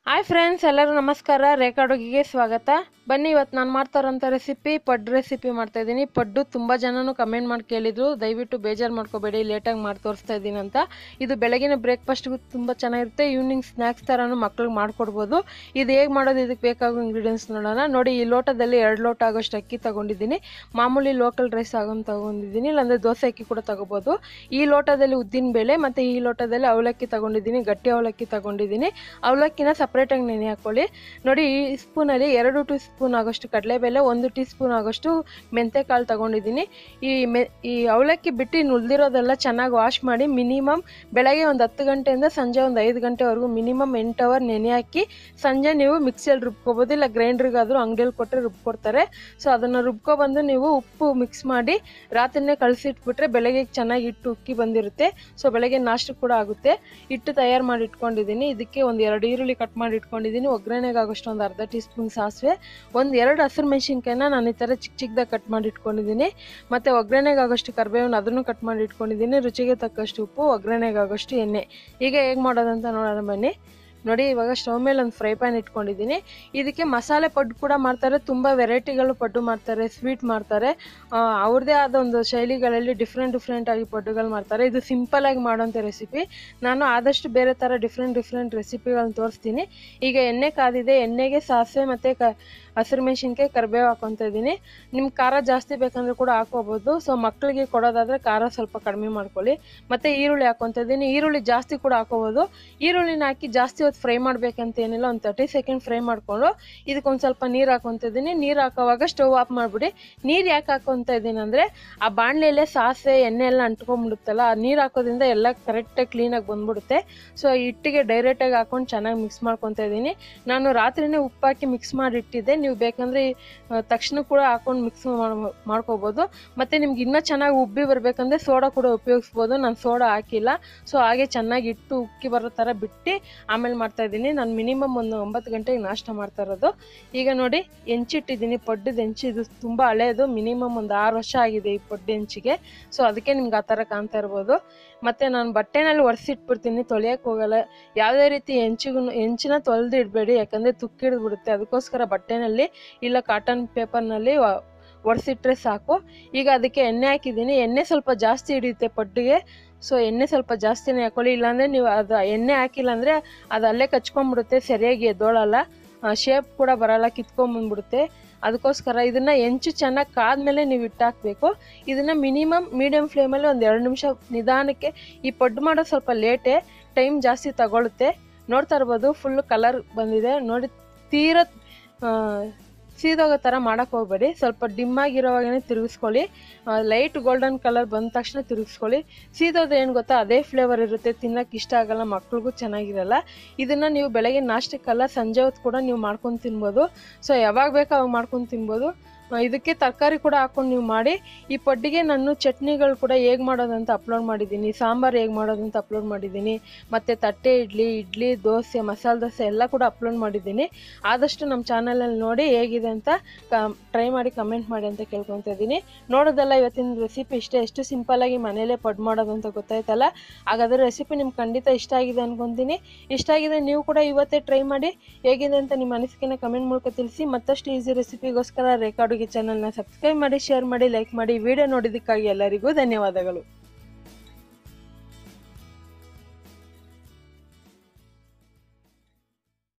hi friends ಎಲ್ಲರೂ ನಮಸ್ಕಾರ ರೇಖಾ ಅಡುಗೆಗೆ ಸ್ವಾಗತ ಬನ್ನಿ ಇವತ್ತು ನಾನು ಮಾಡ್ತಾರಂಥ ರೆಸಿಪಿ ಪಡ್ಡು ರೆಸಿಪಿ ಮಾಡ್ತಾ ಇದ್ದೀನಿ ಪಡ್ಡು ತುಂಬ ಜನನು ಕಮೆಂಟ್ ಮಾಡಿ ಕೇಳಿದ್ರು ದಯವಿಟ್ಟು ಬೇಜಾರು ಮಾಡ್ಕೋಬೇಡಿ ಲೇಟಾಗಿ ಮಾಡಿ ತೋರಿಸ್ತಾ ಇದ್ದೀನಿ ಅಂತ ಇದು ಬೆಳಗಿನ ಬ್ರೇಕ್ಫಾಸ್ಟ್ಗೂ ತುಂಬ ಚೆನ್ನಾಗಿರುತ್ತೆ ಈವ್ನಿಂಗ್ ಸ್ನ್ಯಾಕ್ಸ್ ಥರನೂ ಮಕ್ಳಿಗೆ ಮಾಡ್ಕೊಡ್ಬೋದು ಇದು ಹೇಗೆ ಮಾಡೋದು ಇದಕ್ಕೆ ಬೇಕಾಗೋ ಇಂಗ್ರೀಡಿಯೆಂಟ್ಸ್ ನೋಡೋಣ ನೋಡಿ ಈ ಲೋಟದಲ್ಲಿ ಎರಡು ಲೋಟ ಆಗೋಷ್ಟು ಅಕ್ಕಿ ತೊಗೊಂಡಿದ್ದೀನಿ ಮಾಮೂಲಿ ಲೋಕಲ್ ರೈಸ್ ಆಗೋಂದು ತೊಗೊಂಡಿದ್ದೀನಿ ಇಲ್ಲಾಂದರೆ ದೋಸೆ ಅಕ್ಕಿ ಕೂಡ ತೊಗೋಬೋದು ಈ ಲೋಟದಲ್ಲಿ ಉದ್ದಿನ ಬೇಳೆ ಮತ್ತು ಈ ಲೋಟದಲ್ಲಿ ಅವಲಕ್ಕಿ ತೊಗೊಂಡಿದ್ದೀನಿ ಗಟ್ಟಿ ಅವಲಕ್ಕಿ ತೊಗೊಂಡಿದ್ದೀನಿ ಅವಲಕ್ಕಿನ ಸಪ್ರೇಟಾಗಿ ನೆನೆ ಹಾಕ್ಕೊಳ್ಳಿ ನೋಡಿ ಈ ಸ್ಪೂನಲ್ಲಿ ಎರಡು ಟೀ ಸ್ಪೂನ್ ಆಗೋಷ್ಟು ಕಡಲೆಬೇಳೆ ಒಂದು ಟೀ ಸ್ಪೂನ್ ಆಗೋಷ್ಟು ಮೆಂತೆಕಾಳು ತೊಗೊಂಡಿದ್ದೀನಿ ಈ ಮೆ ಈ ಅವಲಕ್ಕಿ ಬಿಟ್ಟು ಇನ್ನು ಉಳಿದಿರೋದೆಲ್ಲ ಚೆನ್ನಾಗಿ ವಾಶ್ ಮಾಡಿ ಮಿನಿಮಮ್ ಬೆಳಗ್ಗೆ ಒಂದು ಹತ್ತು ಗಂಟೆಯಿಂದ ಸಂಜೆ ಒಂದು ಐದು ಗಂಟೆವರೆಗೂ ಮಿನಿಮಮ್ ಎಂಟು ಅವರ್ ನೆನೆ ಹಾಕಿ ಸಂಜೆ ನೀವು ಮಿಕ್ಸಿಯಲ್ಲಿ ರುಬ್ಕೋಬೋದು ಇಲ್ಲ ಗ್ರೈಂಡ್ರಿಗಾದರೂ ಅಂಗಡಿಯಲ್ಲಿ ಕೊಟ್ಟರೆ ರುಬ್ಕೊಡ್ತಾರೆ ಸೊ ಅದನ್ನು ರುಬ್ಕೊಬಂದು ನೀವು ಉಪ್ಪು ಮಿಕ್ಸ್ ಮಾಡಿ ರಾತ್ರಿನೇ ಕಳಿಸಿಟ್ಬಿಟ್ರೆ ಬೆಳಗ್ಗೆ ಚೆನ್ನಾಗಿ ಹಿಟ್ಟು ಉಕ್ಕಿ ಬಂದಿರುತ್ತೆ ಸೊ ಬೆಳಗ್ಗೆ ನಾಷ್ಟ ಕೂಡ ಆಗುತ್ತೆ ಹಿಟ್ಟು ತಯಾರು ಮಾಡಿ ಇಟ್ಕೊಂಡಿದ್ದೀನಿ ಇದಕ್ಕೆ ಒಂದು ಎರಡು ಈರುಳ್ಳಿ ಕಟ್ ಮಾಡಿ ಇಟ್ಕೊಂಡಿದ್ದೀನಿ ಒಗ್ಗರಣೆಗೆ ಆಗೋಷ್ಟು ಒಂದು ಅರ್ಧ ಟೀ ಸ್ಪೂನ್ ಸಾಸಿವೆ ಒಂದು ಎರಡು ಹಸಿರು ಮೆಣಸಿನ್ಕಾಯಿನ ನಾನು ಈ ಥರ ಚಿಕ್ಕ ಚಿಕ್ಕದಾಗಿ ಕಟ್ ಮಾಡಿ ಇಟ್ಕೊಂಡಿದ್ದೀನಿ ಮತ್ತು ಒಗ್ಗರಣೆಗೆ ಆಗೋಷ್ಟು ಕರಿಬೇವನ್ನ ಅದನ್ನು ಕಟ್ ಮಾಡಿ ಇಟ್ಕೊಂಡಿದ್ದೀನಿ ರುಚಿಗೆ ತಕ್ಕಷ್ಟು ಉಪ್ಪು ಒಗ್ಗರಣೆಗೆ ಆಗೋಷ್ಟು ಎಣ್ಣೆ ಈಗ ಹೇಗೆ ಮಾಡೋದಂತ ನೋಡೋಣ ಬನ್ನಿ ನೋಡಿ ಇವಾಗ ಸ್ಟವ್ ಮೇಲೆ ಒಂದು ಫ್ರೈ ಪ್ಯಾನ್ ಇಟ್ಕೊಂಡಿದ್ದೀನಿ ಇದಕ್ಕೆ ಮಸಾಲೆ ಪಡ್ಡು ಕೂಡ ಮಾಡ್ತಾರೆ ತುಂಬ ವೆರೈಟಿಗಳು ಪಡ್ಡು ಮಾಡ್ತಾರೆ ಸ್ವೀಟ್ ಮಾಡ್ತಾರೆ ಆ, ಅವ್ರದ್ದೇ ಆದ ಒಂದು ಶೈಲಿಗಳಲ್ಲಿ ಡಿಫ್ರೆಂಟ್ ಡಿಫ್ರೆಂಟ್ ಆಗಿ ಪಡ್ಡುಗಳು ಮಾಡ್ತಾರೆ ಇದು ಸಿಂಪಲ್ ಆಗಿ ಮಾಡೋಂಥ ರೆಸಿಪಿ ನಾನು ಆದಷ್ಟು ಬೇರೆ ಥರ ಡಿಫ್ರೆಂಟ್ ಡಿಫ್ರೆಂಟ್ ರೆಸಿಪಿಗಳನ್ನ ತೋರಿಸ್ತೀನಿ ಈಗ ಎಣ್ಣೆ ಕಾದಿದೆ ಎಣ್ಣೆಗೆ ಸಾಸಿವೆ ಮತ್ತು ಕ ಹಸಿರು ಮೆಣಸಿನ್ಕಾಯಿ ಕರಿಬೇವು ಹಾಕೊತಾ ಇದ್ದೀನಿ ನಿಮ್ಗೆ ಖಾರ ಜಾಸ್ತಿ ಬೇಕಂದ್ರೆ ಕೂಡ ಹಾಕೋಬೋದು ಸೊ ಮಕ್ಕಳಿಗೆ ಕೊಡೋದಾದರೆ ಖಾರ ಸ್ವಲ್ಪ ಕಡಿಮೆ ಮಾಡ್ಕೊಳ್ಳಿ ಮತ್ತು ಈರುಳ್ಳಿ ಹಾಕೊತಾ ಇದ್ದೀನಿ ಈರುಳ್ಳಿ ಜಾಸ್ತಿ ಕೂಡ ಹಾಕೋಬೋದು ಈರುಳ್ಳಿನ ಹಾಕಿ ಜಾಸ್ತಿ ಹೊತ್ತು ಫ್ರೈ ಮಾಡಬೇಕಂತ ಏನಿಲ್ಲ ಒಂದು ತರ್ಟಿ ಸೆಕೆಂಡ್ ಫ್ರೈ ಮಾಡಿಕೊಂಡು ಇದಕ್ಕೆ ಒಂದು ಸ್ವಲ್ಪ ನೀರು ಹಾಕೊತಾ ಇದ್ದೀನಿ ನೀರು ಹಾಕೋವಾಗ ಸ್ಟವ್ ಆಫ್ ಮಾಡಿಬಿಡಿ ನೀರು ಯಾಕೆ ಹಾಕೊತಾ ಇದ್ದೀನಿ ಅಂದರೆ ಆ ಬಾಣಲೆಯಲ್ಲೇ ಸಾಸಿವೆ ಎಣ್ಣೆ ಎಲ್ಲ ಅಂಟ್ಕೊಂಡ್ಬಿಡುತ್ತಲ್ಲ ಆ ನೀರು ಹಾಕೋದ್ರಿಂದ ಎಲ್ಲ ಕರೆಕ್ಟಾಗಿ ಕ್ಲೀನಾಗಿ ಬಂದ್ಬಿಡುತ್ತೆ ಸೊ ಹಿಟ್ಟಿಗೆ ಡೈರೆಕ್ಟಾಗಿ ಹಾಕೊಂಡು ಚೆನ್ನಾಗಿ ಮಿಕ್ಸ್ ಮಾಡ್ಕೊತಾ ಇದ್ದೀನಿ ನಾನು ರಾತ್ರಿನೇ ಉಪ್ಪು ಹಾಕಿ ಮಿಕ್ಸ್ ಮಾಡಿ ಇಟ್ಟಿದ್ದೆ ನೀವು ಬೇಕಂದರೆ ಆ, ತಕ್ಷಣ ಕೂಡ ಹಾಕೊಂಡು ಮಿಕ್ಸ್ ಮಾಡ್ಕೋಬೋದು ಮತ್ತು ನಿಮ್ಗೆ ಇನ್ನೂ ಚೆನ್ನಾಗಿ ಉಬ್ಬಿ ಬರಬೇಕಂದ್ರೆ ಸೋಡಾ ಕೂಡ ಉಪಯೋಗಿಸ್ಬೋದು ನಾನು ಸೋಡಾ ಹಾಕಿಲ್ಲ ಸೊ ಹಾಗೆ ಚೆನ್ನಾಗಿ ಇಟ್ಟು ಉಕ್ಕಿ ಬರೋ ಥರ ಬಿಟ್ಟು ಆಮೇಲೆ ಮಾಡ್ತಾ ಇದ್ದೀನಿ ನಾನು ಮಿನಿಮಮ್ ಒಂದು ಒಂಬತ್ತು ಗಂಟೆಗೆ ನಾಷ್ಟ ಮಾಡ್ತಾ ಇರೋದು ಈಗ ನೋಡಿ ಹೆಂಚಿಟ್ಟಿದ್ದೀನಿ ಪಡ್ಡದ ಹೆಂಚು ಇದು ತುಂಬ ಹಳೆಯದು ಮಿನಿಮಮ್ ಒಂದು ಆರು ವರ್ಷ ಆಗಿದೆ ಈ ಪಡ್ಡು ಹೆಂಚಿಗೆ ಸೊ ಅದಕ್ಕೆ ನಿಮ್ಗೆ ಆ ಥರ ಕಾಣ್ತಾ ಇರ್ಬೋದು ಮತ್ತು ನಾನು ಬಟ್ಟೆನಲ್ಲಿ ಒರೆಸಿಟ್ಬಿಡ್ತೀನಿ ತೊಳೆಯೋಕೆ ಹೋಗಲ್ಲ ಯಾವುದೇ ರೀತಿ ಹೆಂಚಿಗೂ ಹೆಂಚಿನ ತೊಳೆದು ಇಡಬೇಡಿ ಯಾಕಂದರೆ ತುಕ್ಕಿಡ್ಬಿಡುತ್ತೆ ಅದಕ್ಕೋಸ್ಕರ ಬಟ್ಟೆನಲ್ಲಿ ಇಲ್ಲ ಕಾಟನ್ ಪೇಪರ್ನಲ್ಲಿ ಒರೆಸಿಟ್ರೆ ಸಾಕು ಈಗ ಅದಕ್ಕೆ ಎಣ್ಣೆ ಹಾಕಿದ್ದೀನಿ ಎಣ್ಣೆ ಸ್ವಲ್ಪ ಜಾಸ್ತಿ ಹಿಡಿಯುತ್ತೆ ಪಡ್ಡಿಗೆ ಸೊ ಎಣ್ಣೆ ಸ್ವಲ್ಪ ಜಾಸ್ತಿನೇ ಹಾಕೊಳ್ಳಿ ಇಲ್ಲಾಂದರೆ ನೀವು ಅದು ಎಣ್ಣೆ ಹಾಕಿಲ್ಲ ಅಂದರೆ ಅದು ಅಲ್ಲೇ ಕಚ್ಕೊಂಡ್ಬಿಡುತ್ತೆ ಸರಿಯಾಗಿ ಎದ್ದೋಳಲ್ಲ ಶೇಪ್ ಕೂಡ ಬರಲ್ಲ ಕಿತ್ಕೊಂಬಂದ್ಬಿಡುತ್ತೆ ಅದಕ್ಕೋಸ್ಕರ ಇದನ್ನು ಹೆಂಚು ಚೆನ್ನಾಗಿ ಕಾದ್ಮೇಲೆ ನೀವು ಇಟ್ಟಾಕಬೇಕು ಇದನ್ನು ಮಿನಿಮಮ್ ಮೀಡಿಯಮ್ ಫ್ಲೇಮಲ್ಲಿ ಒಂದು ಎರಡು ನಿಮಿಷ ನಿಧಾನಕ್ಕೆ ಈ ಪಡ್ಡು ಮಾಡೋದು ಸ್ವಲ್ಪ ಲೇಟೇ ಟೈಮ್ ಜಾಸ್ತಿ ತಗೊಳುತ್ತೆ ನೋಡ್ತಾ ಇರ್ಬೋದು ಫುಲ್ ಕಲರ್ ಬಂದಿದೆ ನೋಡಿ ತೀರ ಆ, ಸೀದೋಗೋ ಥರ ಮಾಡೋಕ್ಕೆ ಹೋಗಬೇಡಿ ಸ್ವಲ್ಪ ಡಿಮ್ ಆಗಿರೋವಾಗೇ ತಿರುಗಿಸ್ಕೊಳ್ಳಿ ಲೈಟ್ ಗೋಲ್ಡನ್ ಕಲರ್ ಬಂದ ತಕ್ಷಣ ತಿರುಗಿಸ್ಕೊಳ್ಳಿ ಸೀದೋದು ಏನು ಗೊತ್ತಾ ಅದೇ ಫ್ಲೇವರ್ ಇರುತ್ತೆ ತಿನ್ನೋಕೆ ಇಷ್ಟ ಆಗಲ್ಲ ಮಕ್ಳಿಗೂ ಚೆನ್ನಾಗಿರಲ್ಲ ಇದನ್ನು ನೀವು ಬೆಳಗ್ಗೆ ನಾಷ್ಟಕ್ಕಲ್ಲ ಸಂಜೆ ಹೊತ್ತು ಕೂಡ ನೀವು ಮಾಡ್ಕೊಂಡು ತಿನ್ಬೋದು ಸೊ ಯಾವಾಗ ಬೇಕೋ ಅವಾಗ ಮಾಡ್ಕೊಂಡು ತಿನ್ಬೋದು ಆ, ಇದಕ್ಕೆ ತರಕಾರಿ ಕೂಡ ಹಾಕೊಂಡು ನೀವು ಮಾಡಿ ಈ ಪಡ್ಡಿಗೆ ನಾನು ಚಟ್ನಿಗಳು ಕೂಡ ಹೇಗೆ ಮಾಡೋದಂತ ಅಪ್ಲೋಡ್ ಮಾಡಿದ್ದೀನಿ ಸಾಂಬಾರು ಹೇಗೆ ಮಾಡೋದಂತ ಅಪ್ಲೋಡ್ ಮಾಡಿದ್ದೀನಿ ಮತ್ತು ತಟ್ಟೆ ಇಡ್ಲಿ ಇಡ್ಲಿ ದೋಸೆ ಮಸಾಲೆ ದೋಸೆ ಎಲ್ಲ ಕೂಡ ಅಪ್ಲೋಡ್ ಮಾಡಿದ್ದೀನಿ ಆದಷ್ಟು ನಮ್ಮ ಚಾನಲಲ್ಲಿ ನೋಡಿ ಹೇಗಿದೆ ಅಂತ ಟ್ರೈ ಮಾಡಿ ಕಮೆಂಟ್ ಮಾಡಿ ಅಂತ ಕೇಳ್ಕೊತಾ ಇದ್ದೀನಿ ನೋಡೋದಲ್ಲ ಇವತ್ತಿನ ರೆಸಿಪಿ ಇಷ್ಟೇ ಎಷ್ಟು ಸಿಂಪಲ್ಲಾಗಿ ಮನೇಲೇ ಪಡ್ ಮಾಡೋದು ಅಂತ ಗೊತ್ತಾಯ್ತಲ್ಲ ಹಾಗಾದ್ರೆ ರೆಸಿಪಿ ನಿಮ್ಗೆ ಖಂಡಿತ ಇಷ್ಟ ಆಗಿದೆ ಅನ್ಕೊತೀನಿ ಇಷ್ಟ ಆಗಿದೆ ನೀವು ಕೂಡ ಇವತ್ತೇ ಟ್ರೈ ಮಾಡಿ ಹೇಗಿದೆ ಅಂತ ನಿಮ್ಮ ಅನಿಸಿಕೆನ ಕಮೆಂಟ್ ಮೂಲಕ ತಿಳಿಸಿ ಮತ್ತಷ್ಟು ಈಸಿ ರೆಸಿಪಿಗೋಸ್ಕರ ರೇಖಾ ಅಡುಗೆ ಚಾನಲ್ನ ಸಬ್ಸ್ಕ್ರೈಬ್ ಮಾಡಿ ಶೇರ್ ಮಾಡಿ ಲೈಕ್ ಮಾಡಿ ವಿಡಿಯೋ ನೋಡಿದ್ದಕ್ಕಾಗಿ ಎಲ್ಲರಿಗೂ ಧನ್ಯವಾದಗಳು